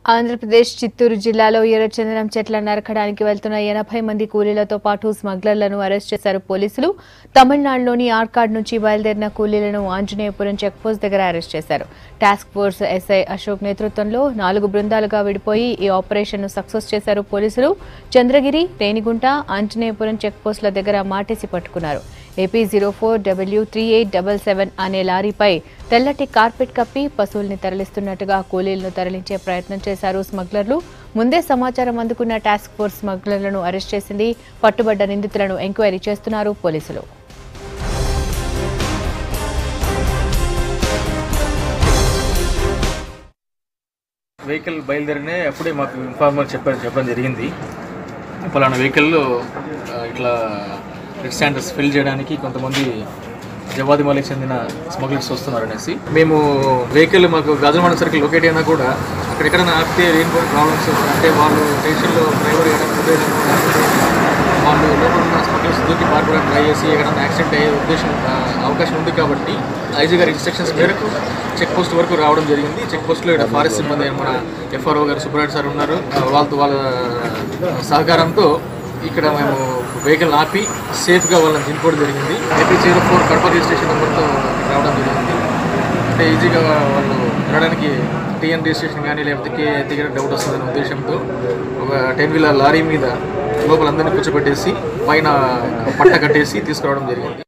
ఆంధ్రప్రదేశ్ చిత్తూరు జిల్లాలో ఎర్రచందనం చెట్ల నరకడానికి వెళ్తున్న ఎనభై మంది కూలీలతో పాటు స్మగ్లర్లను అరెస్ట్ చేశారు పోలీసులు తమిళనాడులోని ఆర్కాడ్ నుంచి బయలుదేరిన కూలీలను ఆంజనేయపురం చెక్పోస్ట్ దగ్గర అరెస్ట్ చేశారు టాస్క్ ఫోర్స్ ఎస్ఐ అశోక్ నేతృత్వంలో నాలుగు బృందాలుగా విడిపోయి ఈ ఆపరేషన్ ను సక్సెస్ చేశారు పోలీసులు చంద్రగిరి రేణిగుంట ఆంజనేయపురం చెక్పోస్టుల దగ్గర మాటేసి పట్టుకున్నారు AP zero four W three eight double seven అనే లారీపై తెల్లటి కార్పెట్ కప్పి పశువుల్ని తరలిస్తున్నట్టుగా కూలీలను తరలించే ప్రయత్నం చేశారు స్మగ్లర్లు ముందే సమాచారం అందుకున్న టాస్క్ ఫోర్స్ స్మగ్లర్లను అరెస్ట్ చేసింది పట్టుబడ్డ నిందితులను ఎంక్వైరీ చేస్తున్నారు పోలీసులు వెహికల్ బయలుదేరినే అప్పుడే మాకు ఇన్ఫార్మర్ చెప్పారు చెప్పడం జరిగింది పలానా వెహికల్లో ఆ, ఇట్లా రెడ్ స్టాండర్స్ ఫిల్ చేయడానికి కొంతమంది జవాదిమాలకు చెందిన స్మగ్లర్స్ వస్తున్నారు అనేసి మేము వెహికల్ మాకు గాజులమాడ సర్కిల్ లొకేట్ అయినా కూడా అక్కడెక్కడైనా ఆపితే ఏం ప్రాబ్లమ్స్ అంటే వాళ్ళు స్టేషన్లో డ్రైవర్ ఎక్కడ వాళ్ళు లోపల ఉన్న స్మగ్లర్స్ దూకి పారిపోవడానికి ట్రై చేసి ఎక్కడైనా యాక్సిడెంట్ అయ్యే ఉద్దేశం ఆ, అవకాశం ఉంది కాబట్టి ఐజీ గారి ఇన్స్ట్రక్షన్స్ మేరకు చెక్ పోస్ట్ వరకు రావడం జరిగింది చెక్ పోస్ట్లో ఇక్కడ ఫారెస్ట్ సిబ్బంది అయిన మన ఎఫ్ఆర్ఓ గారు సుబ్రాయుడు సార్ ఉన్నారు ఆ, వాళ్ళతో వాళ్ళ సహకారంతో ఇక్కడ మేము వెహికల్ ఆపి సేఫ్గా వాళ్ళని దింపుకోవడం జరిగింది AP zero four Kadapa registration నెంబర్తో రావడం జరిగింది అంటే ఈజీగా వాళ్ళు వెళ్ళడానికి టీఎన్ రిజిస్ట్రేషన్ కానీ లేకపోతే కే టికెట్ డౌట్ వస్తుందనే ఉద్దేశంతో ఒక టెన్ వీలర్ లారీ మీద లోపల అందరినీ కూర్చోబెట్టేసి పైన పట్ట కట్టేసి తీసుకురావడం జరిగింది